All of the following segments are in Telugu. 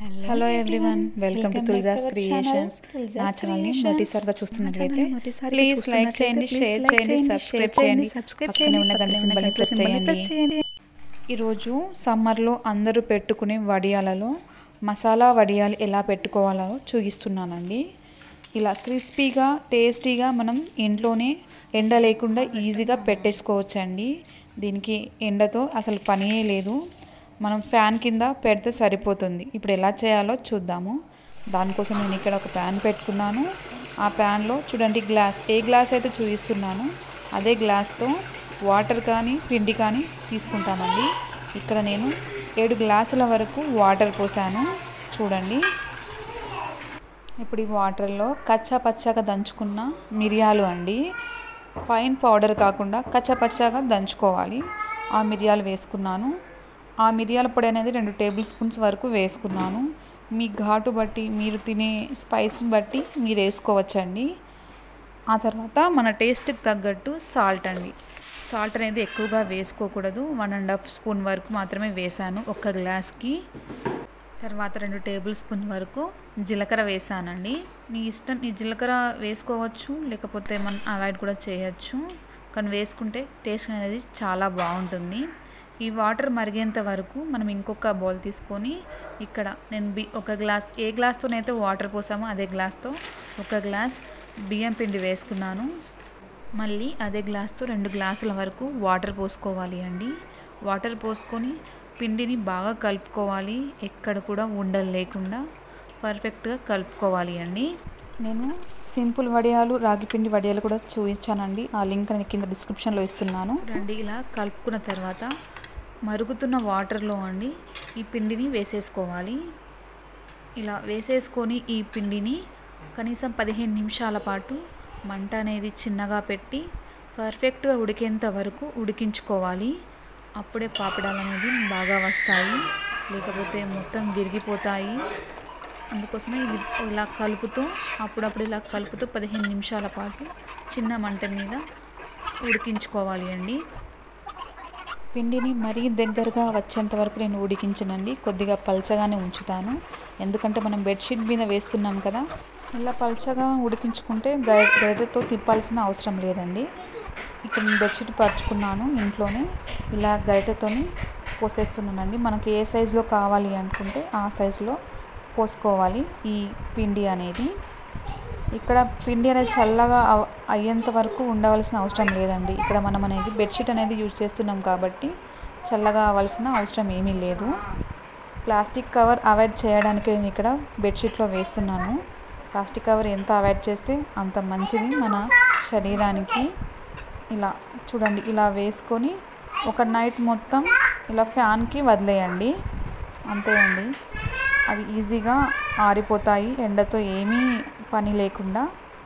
hello everyone welcome to Tulja's creations నా ఛానల్ని మొదటిసారిగా చూస్తున్నట్లయితే ప్లీజ్ లైక్ చేయండి షేర్ చేయండి సబ్స్క్రైబ్ చేయండి పక్కనే ఉన్న గంట సింబల్ని ప్రెస్ చేయండి ఈరోజు సమ్మర్లో అందరూ పెట్టుకునే వడియాలలో మసాలా వడియాలు ఎలా పెట్టుకోవాలో చూపిస్తున్నానండి ఇలా క్రిస్పీగా టేస్టీగా మనం ఇంట్లోనే ఎండ లేకుండా ఈజీగా పెట్టేసుకోవచ్చండి దీనికి ఎండతో అసలు పనే లేదు మనం ఫ్యాన్ కింద పెడితే సరిపోతుంది ఇప్పుడు ఎలా చేయాలో చూద్దాము దానికోసం నేను ఇక్కడ ఒక ప్యాన్ పెట్టుకున్నాను ఆ ప్యాన్లో చూడండి గ్లాస్ ఏ గ్లాస్ అయితే చూపిస్తున్నాను అదే గ్లాస్తో వాటర్ కానీ పిండి కానీ తీసుకుంటానండి ఇక్కడ నేను ఏడు గ్లాసుల వరకు వాటర్ పోసాను చూడండి ఇప్పుడు ఈ వాటర్లో కచ్చా పచ్చాగా దంచుకున్న మిరియాలు అండి ఫైన్ పౌడర్ కాకుండా కచ్చా పచ్చాగా దంచుకోవాలి ఆ మిరియాలు వేసుకున్నాను ఆ మిరియాల పొడి అనేది రెండు టేబుల్ స్పూన్స్ వరకు వేసుకున్నాను మీ ఘాటు బట్టి మీరు తినే స్పైస్ బట్టి మీరు వేసుకోవచ్చండి ఆ తర్వాత మన టేస్ట్కి తగ్గట్టు సాల్ట్ అండి సాల్ట్ అనేది ఎక్కువగా వేసుకోకూడదు వన్ అండ్ హాఫ్ స్పూన్ వరకు మాత్రమే వేసాను ఒక గ్లాస్కి తర్వాత రెండు టేబుల్ స్పూన్ వరకు జీలకర్ర వేసానండి మీ ఇష్టం ఈ జీలకర్ర వేసుకోవచ్చు లేకపోతే మనం అవాయిడ్ కూడా చేయొచ్చు కానీ వేసుకుంటే టేస్ట్ అనేది చాలా బాగుంటుంది ఈ వాటర్ మరిగేంత వరకు మనం ఇంకొక బౌల్ తీసుకొని ఇక్కడ నేను బి ఒక గ్లాస్ ఏ గ్లాస్తోనైతే వాటర్ పోసామో అదే గ్లాస్తో ఒక గ్లాస్ బియ్యం పిండి వేసుకున్నాను మళ్ళీ అదే గ్లాస్తో రెండు గ్లాసుల వరకు వాటర్ పోసుకోవాలి అండి వాటర్ పోసుకొని పిండిని బాగా కలుపుకోవాలి ఎక్కడ కూడా ఉండలు లేకుండా పర్ఫెక్ట్గా కలుపుకోవాలి అండి నేను సింపుల్ వడియాలు రాగి పిండి వడియాలు కూడా చూపించానండి ఆ లింక్ నేను కింద డిస్క్రిప్షన్లో ఇస్తున్నాను రండి ఇలా కలుపుకున్న తర్వాత మరుగుతున్న వాటర్లో అండి ఈ పిండిని వేసేసుకోవాలి ఇలా వేసేసుకొని ఈ పిండిని కనీసం పదిహేను నిమిషాల పాటు మంట అనేది చిన్నగా పెట్టి పర్ఫెక్ట్గా ఉడికేంత వరకు ఉడికించుకోవాలి అప్పుడే పాపడాలు అనేది బాగా వస్తాయి లేకపోతే మొత్తం విరిగిపోతాయి అందుకోసమే ఇది ఇలా కలుపుతూ అప్పుడప్పుడు ఇలా కలుపుతూ పదిహేను నిమిషాల పాటు చిన్న మంట మీద ఉడికించుకోవాలి అండి పిండిని మరీ దగ్గరగా వచ్చేంత వరకు నేను ఉడికించనండి కొద్దిగా పల్చగానే ఉంచుతాను ఎందుకంటే మనం బెడ్షీట్ మీద వేస్తున్నాం కదా ఇలా పల్చగా ఉడికించుకుంటే గరిటెతో తిప్పాల్సిన అవసరం లేదండి ఇక్కడ నేను బెడ్షీట్ పరుచుకున్నాను ఇంట్లోనే ఇలా గరిటెతోని పోసేస్తున్నానండి మనకి ఏ సైజులో కావాలి అనుకుంటే ఆ సైజులో పోసుకోవాలి ఈ పిండి అనేది ఇక్కడ పిండి అనేది చల్లగా అయ్యేంత వరకు ఉండవలసిన అవసరం లేదండి ఇక్కడ మనం అనేది బెడ్షీట్ అనేది యూజ్ చేస్తున్నాం కాబట్టి చల్లగా అవ్వాల్సిన అవసరం ఏమీ లేదు ప్లాస్టిక్ కవర్ అవాయిడ్ చేయడానికి నేను ఇక్కడ బెడ్షీట్లో వేస్తున్నాను ప్లాస్టిక్ కవర్ ఎంత అవాయిడ్ చేస్తే అంత మంచిది మన శరీరానికి ఇలా చూడండి ఇలా వేసుకొని ఒక నైట్ మొత్తం ఇలా ఫ్యాన్కి వదిలేయండి అంతే అండి అవి ఈజీగా ఆరిపోతాయి ఎండతో ఏమీ పని లేకుండా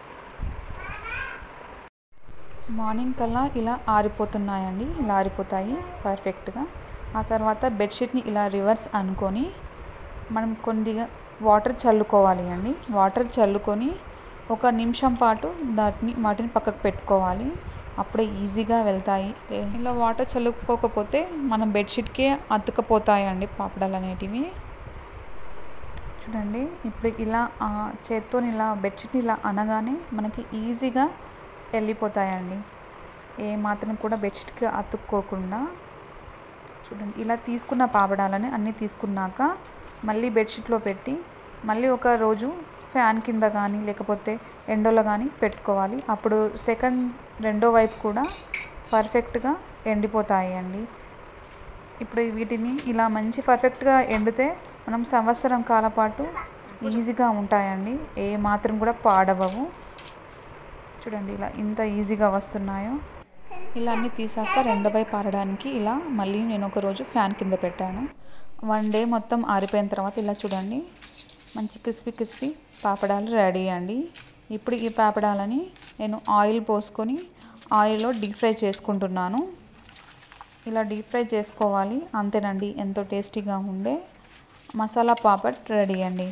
మార్నింగ్ కల్లా ఇలా ఆరిపోతున్నాయండి ఇలా ఆరిపోతాయి పర్ఫెక్ట్గా ఆ తర్వాత బెడ్షీట్ని ఇలా రివర్స్ అనుకొని మనం కొద్దిగా వాటర్ చల్లుకోవాలి అండి వాటర్ చల్లుకొని ఒక నిమిషం పాటు దాటిని వాటిని పక్కకు పెట్టుకోవాలి అప్పుడే ఈజీగా వెళ్తాయి ఇలా వాటర్ చల్లుకోకపోతే మన బెడ్షీట్కే అతుకపోతాయండి పాపడాలు అనేటివి చూడండి ఇప్పుడు ఇలా చేత్తో ఇలా బెడ్షీట్ని ఇలా అనగానే మనకి ఈజీగా వెళ్ళిపోతాయండి ఏ మాత్రం కూడా బెడ్షీట్కి అతుక్కోకుండా చూడండి ఇలా తీసుకున్న పాపడాలని అన్నీ తీసుకున్నాక మళ్ళీ బెడ్షీట్లో పెట్టి మళ్ళీ ఒక రోజు ఫ్యాన్ కింద కానీ లేకపోతే ఎండలో కానీ పెట్టుకోవాలి అప్పుడు సెకండ్ రెండో వైపు కూడా పర్ఫెక్ట్గా ఎండిపోతాయి అండి ఇప్పుడు వీటిని ఇలా మంచి పర్ఫెక్ట్గా ఎండితే మనం సంవత్సరం కాల పాటు ఈజీగా ఉంటాయండి ఏ మాత్రం కూడా పాడవవు చూడండి ఇలా ఇంత ఈజీగా వస్తున్నాయో ఇలా అన్నీ తీసాక రెండోపై పారడానికి ఇలా మళ్ళీ నేను ఒక రోజు ఫ్యాన్ కింద పెట్టాను వన్ డే మొత్తం ఆరిపోయిన తర్వాత ఇలా చూడండి మంచి క్రిస్పీ క్రిస్పీ పాపడాలు రెడీ అండి ఇప్పుడు ఈ పాపడాలని నేను ఆయిల్ పోసుకొని ఆయిల్లో డీప్ ఫ్రై చేసుకుంటున్నాను ఇలా డీప్ ఫ్రై చేసుకోవాలి అంతేనండి ఎంతో టేస్టీగా ఉండే మసాలా పాపడ్ రెడీ అండి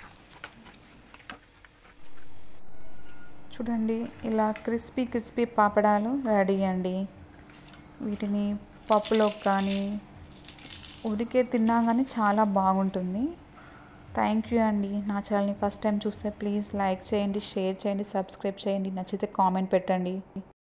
చూడండి ఇలా క్రిస్పీ క్రిస్పీ పాపడాలు రెడీ అండి వీటిని పప్పులో కానీ ఉడికే తిన్నా కానీ చాలా బాగుంటుంది థ్యాంక్ యూ అండి నా ఛానల్ని ఫస్ట్ టైం చూస్తే ప్లీజ్ లైక్ చేయండి షేర్ చేయండి సబ్స్క్రైబ్ చేయండి నచ్చితే కామెంట్ పెట్టండి